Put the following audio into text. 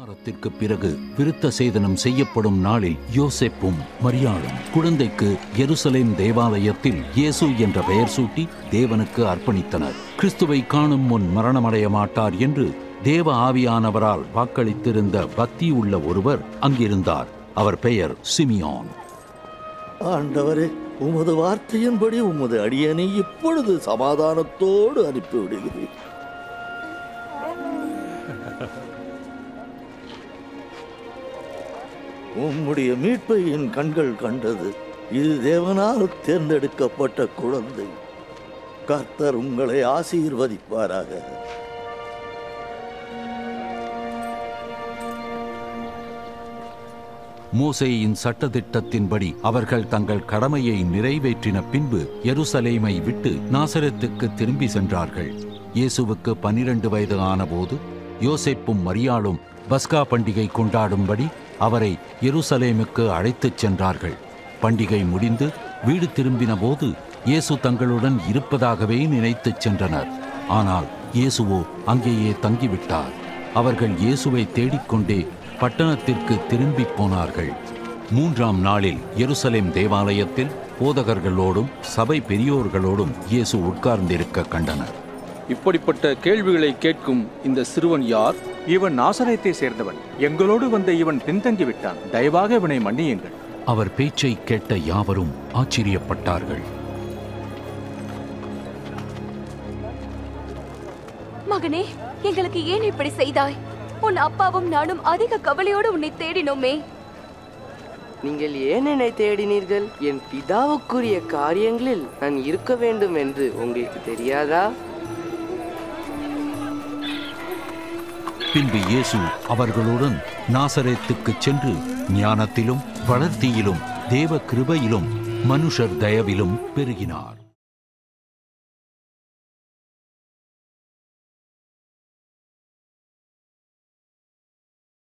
கூடாரத்திற்கு பிறகு விருத்த சேதனம் செய்யப்படும் நாளில் யோசேப்பும் மரியாளும் குழந்தைக்கு எருசலேம் தேவாலயத்தில் இயேசு என்ற பெயர் சூட்டி தேவனுக்கு அர்ப்பணித்தனர் கிறிஸ்துவை காணும் முன் மரணமடைய மாட்டார் என்று தேவ ஆவியானவரால் வாக்களித்திருந்த பக்தியுள்ள ஒருவர் அங்கிருந்தார் அவர் பெயர் சிமியோன் ஆண்டவரே உமது வார்த்தையின்படி உமது அடியனை இப்பொழுது சமாதானத்தோடு அனுப்பிவிடுகிறேன் உம்முடைய மீட்பை என் கண்கள் கண்டது இது தேவனால் தேர்ந்தெடுக்கப்பட்ட குழந்தை கர்த்தர் உங்களை ஆசீர்வதிப்பாராக மோசேயின் சட்டதிட்டத்தின்படி அவர்கள் தங்கள் கடமையை நிறைவேற்றின பின்பு எருசலேமை விட்டு நாசரத்துக்கு திரும்பி சென்றார்கள் இயேசுவுக்கு பனிரெண்டு வயது ஆனபோது யோசேப்பும் மரியாளும் பஸ்கா பண்டிகை கொண்டாடும்படி அவரை எருசலேமுக்கு அழைத்துச் சென்றார்கள் பண்டிகை முடிந்து வீடு திரும்பின போது இயேசு தங்களுடன் இருப்பதாகவே நினைத்துச் சென்றனர் ஆனால் இயேசுவோ அங்கேயே தங்கிவிட்டார் அவர்கள் இயேசுவை தேடிக்கொண்டே பட்டணத்திற்கு திரும்பிப் போனார்கள் மூன்றாம் நாளில் எருசலேம் தேவாலயத்தில் போதகர்களோடும் சபை பெரியோர்களோடும் இயேசு உட்கார்ந்திருக்க கண்டனர் இப்படிப்பட்ட கேள்விகளை கேட்கும் இந்த சிறுவன் யார் இவன் நாசரேத்தை சேர்ந்தவன் எங்களோடு வந்த இவன் பின்தங்கி விட்டான் தயவாக இவனை மன்னியுங்கள் அவர் பேச்சை கேட்ட யாவரும் ஆச்சரியப்பட்டார்கள் மகனே எங்களுக்கு ஏன் இப்படி செய்தாய் உன் அப்பாவும் நானும் அதிக கவலையோடு உன்னை தேடினோமே நீங்கள் ஏன் என்னை தேடினீர்கள் என் பிதாவுக்குரிய காரியங்களில் நான் இருக்க வேண்டும் என்று உங்களுக்கு தெரியாதா பின்பு இயேசு அவர்களுடன் நாசரேத்துக்குச் சென்று ஞானத்திலும் வளர்த்தியிலும் தேவ கிருபையிலும் மனுஷர் தயவிலும் பெருகினார்